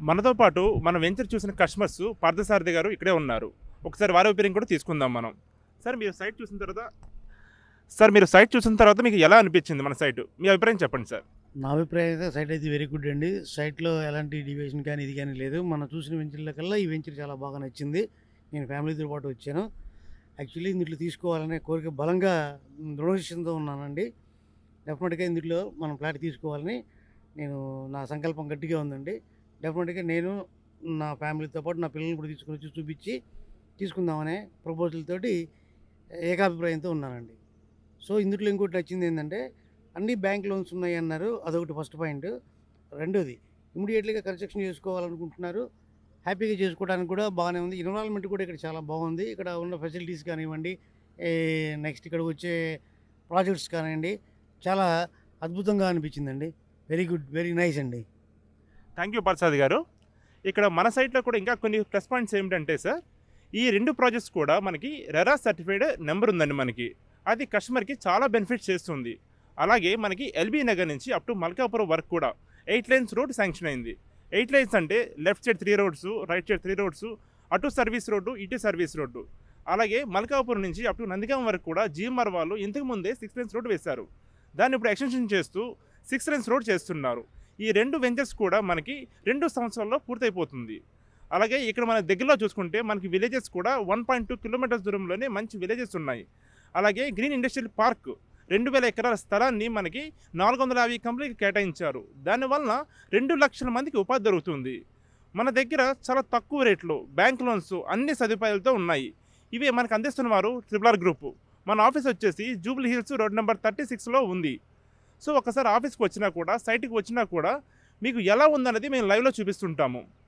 మనతో పాటు మన వెంచర్ చూసిన కస్టమర్స్ పార్థసారథి గారు ఇక్కడే ఉన్నారు ఒకసారి వారి ఒపీనియన్ కూడా తీసుకుందాం మనం సార్ మీరు సైట్ చూసిన తర్వాత సార్ మీరు సైట్ చూసిన తర్వాత మీకు ఎలా అనిపించింది మన సైట్ మీ అభిప్రాయం చెప్పండి సార్ నా అభిప్రాయం అయితే సైట్ అయితే వెరీ గుడ్ అండి సైట్లో ఎలాంటి డివియేషన్ కానీ ఇది కానీ లేదు మనం చూసిన వెంచర్ల కల్లా ఈ వెంచర్ చాలా బాగా నచ్చింది నేను ఫ్యామిలీతో పాటు వచ్చాను యాక్చువల్లీ ఇందులో తీసుకోవాలనే కోరిక బలంగా దృఢనిశ్చయంతో ఉన్నానండి డెఫినెట్గా ఇందులో మనం ఫ్లాట్ తీసుకోవాలని నేను నా సంకల్పం గట్టిగా ఉందండి డెఫినెట్గా నేను నా ఫ్యామిలీతో పాటు నా పిల్లల్ని కూడా తీసుకొని వచ్చి చూపించి తీసుకుందామనే ప్రపోజల్ తోటి ఏకాభిప్రాయంతో ఉన్నానండి సో ఇందులో ఇంకోటి నచ్చింది ఏంటంటే అన్ని బ్యాంక్ లోన్స్ ఉన్నాయి అన్నారు అదొకటి ఫస్ట్ పాయింట్ రెండోది ఇమీడియట్లీగా కన్స్ట్రక్షన్ చేసుకోవాలనుకుంటున్నారు హ్యాపీగా చేసుకోవడానికి కూడా బాగానే ఉంది ఎన్విరాన్మెంట్ కూడా ఇక్కడ చాలా బాగుంది ఇక్కడ ఉన్న ఫెసిలిటీస్ కానివ్వండి నెక్స్ట్ ఇక్కడ వచ్చే ప్రాజెక్ట్స్ కానివ్వండి చాలా అద్భుతంగా అనిపించిందండి వెరీ గుడ్ వెరీ నైస్ అండి థ్యాంక్ యూ పార్థసారథి గారు ఇక్కడ మన సైట్లో కూడా ఇంకా కొన్ని ప్లస్ పాయింట్స్ ఏమిటంటే సార్ ఈ రెండు ప్రాజెక్ట్స్ కూడా మనకి రెరా సర్టిఫైడ్ నెంబర్ ఉందండి మనకి అది కస్టమర్కి చాలా బెనిఫిట్స్ చేస్తుంది అలాగే మనకి ఎల్బీ నగర్ నుంచి అప్ టు మల్కాపురం వరకు కూడా ఎయిట్ లైన్స్ రోడ్ శాంక్షన్ అయింది ఎయిట్ లైన్స్ అంటే left side three roads right side three roads అటు సర్వీస్ రోడ్డు ఇటు సర్వీస్ రోడ్డు అలాగే మల్కాపురం నుంచి అప్ టు నందిగాం వరకు కూడా జీఎంఆర్ వాళ్ళు ఇంతకు ముందే సిక్స్ లైన్స్ రోడ్ వేశారు దాన్ని ఇప్పుడు ఎక్స్టెన్షన్ చేస్తూ సిక్స్ లైన్స్ రోడ్ చేస్తున్నారు ఈ రెండు వెంచర్స్ కూడా మనకి రెండు సంవత్సరాల్లో పూర్తయిపోతుంది అలాగే ఇక్కడ మన దగ్గరలో చూసుకుంటే మనకి విలేజెస్ కూడా వన్ పాయింట్ టూ కిలోమీటర్స్ దూరంలోనే మంచి విలేజెస్ ఉన్నాయి అలాగే గ్రీన్ ఇండస్ట్రియల్ పార్క్ రెండు వేల ఎకరాల స్థలాన్ని మనకి నాలుగు వందల యాభై కంపెనీకి కేటాయించారు దానివల్ల రెండు లక్షల మందికి ఉపాధి దొరుకుతుంది మన దగ్గర చాలా తక్కువ రేట్లో బ్యాంక్ లోన్స్ అన్ని సదుపాయాలతో ఉన్నాయి ఇవి మనకు అందిస్తున్న వారు ట్రిపుల్ ఆర్ గ్రూప్ మన ఆఫీస్ వచ్చేసి Jubilee Hills road number thirty సిక్స్లో ఉంది సో ఒకసారి ఆఫీస్కి వచ్చినా కూడా సైట్కి వచ్చినా కూడా మీకు ఎలా ఉందన్నది మేము లైవ్లో చూపిస్తుంటాము